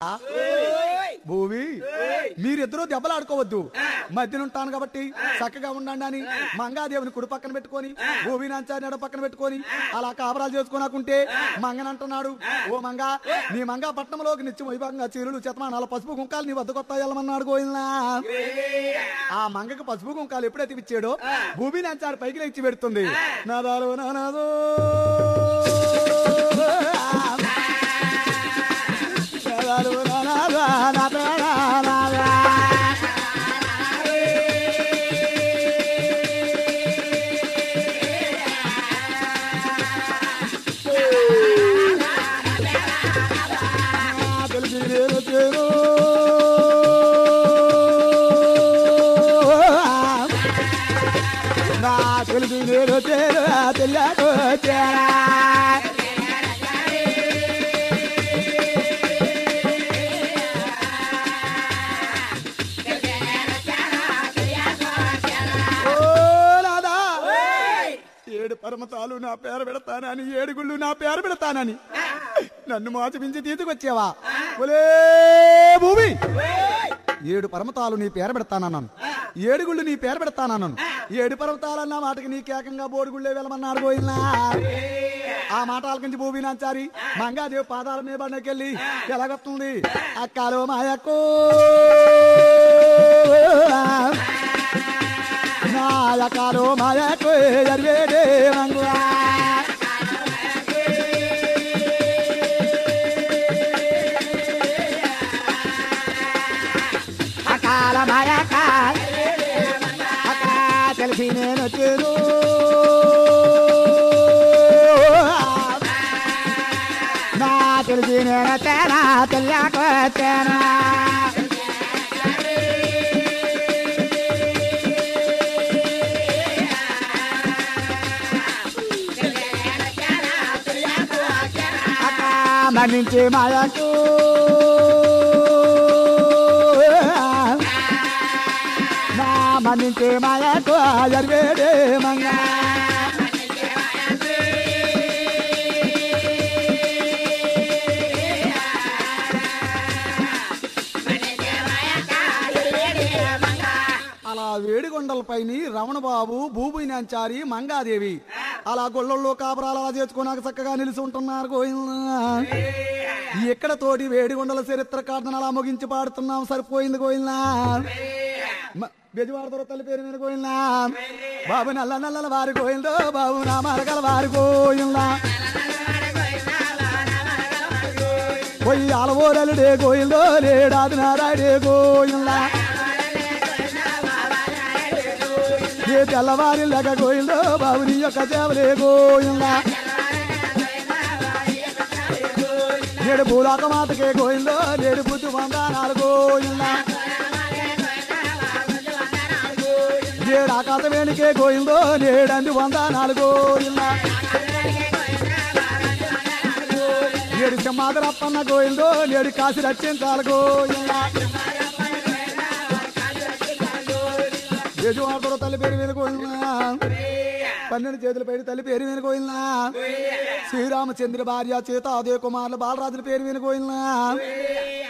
భూమి మీరిద్దరూ దెబ్బలాడుకోవద్దు మధ్యన ఉంటాను కాబట్టి చక్కగా ఉండండి అని మంగాదేవిని కుడి పక్కన పెట్టుకొని భూమి నాంచారి నడ పక్కన పెట్టుకొని అలా కాపరాలు చేసుకున్నాకుంటే మంగనంటున్నాడు ఓ మంగ నీ మంగా పట్టణంలోకి నిత్యం వైభవంగా చీరులు చెత్తమానాల పసుపు కుంకాలు నీ వద్ద కొత్త వెళ్ళమన్నాడు గోయిల్నా ఆ మంగకు పసుపు కుంకాలు ఎప్పుడైతే ఇచ్చాడో భూమి నాంచారు పైకి లేచి పెడుతుంది నాదాలు నానాదో నాదాలు నానాదా నాదా నాదా తెలిసి నేను చేరు నా తెలిసి నేను చేరు తెలియకు చేరా ఓ నాదా ఏడు పరమతాలు నా పేరు పెడతానని ఏడుగుళ్ళు నా పేరు పెడతానని నన్ను మోసపించి తీసుకొచ్చావా ఒలే భూమి ఏడు పర్వతాలు నీ పేరు పెడతానన్నాను ఏడుగుళ్ళు నీ పేరు పెడతానన్నాను ఏడు పర్వతాలన్న మాటకి నీ కేకంగా బోడుగుళ్ళే వెళ్ళమన్నాడు పోయినా ఆ మాట ఆలకించి భూమి నాచారి మంగాదేవి పాదాల మీద బండకెళ్ళి ఎలాగొస్తుంది అక్కలో మాయక్కో నాయకాలో మాయకు ఎరివేడే మంగువా అకాల మాయక అకా తెలిసి నేను చేరు నా తెలిసి నేను తేనా తెలియక తేనా మన్నించి మాయకు నా మన్నించి మాయకు అజర్వేడే మంగ అలా వేడిగొండలపైని రమణబాబు భూభుయి నాంచారి మంగాదేవి అలా గొళ్ళల్లో కాపురాలు అలా చేసుకున్నాక చక్కగా నిలిచి ఉంటున్నారు గోవిందా ఎక్కడ తోటి వేడిగొండల చరిత్ర కాటను అలా ముగించి పాడుతున్నాం సరిపోయింది గోవిందా బెజవాడతో తల్లి పేరు మీద గోయిందా బాబు నల్ల నల్లల వారి గోయిందో బాబు నా మరగల వారి గోయిందా పోయి అలవోరలుడే గోయిందో లేడాది నారాయడే గోయిందా ఏ తెల్లవారి లెక్క గోయిందో బాబు నీ యొక్క సేవలే గోయిందా నేడు భూలోక మాతకే గోయిందో నేడు బుద్ధి వందనాలు గోయిందా నేడు ఆకాశ వేణికే గోయిందో నేడంది వందనాలు గోయిందా నేడు సింహాదరప్పన్న గోయిందో నేడు కాసి రక్షించాలి గోయిందా యజమానుడు తల్లి పేరు మీద గోయిందా పన్నెండు చేతుల పైన తల్లి పేరు మీద గోయిందా శ్రీరామచంద్ర భార్య చేత అదే కుమారులు బాలరాజుల పేరు మీద గోయిందా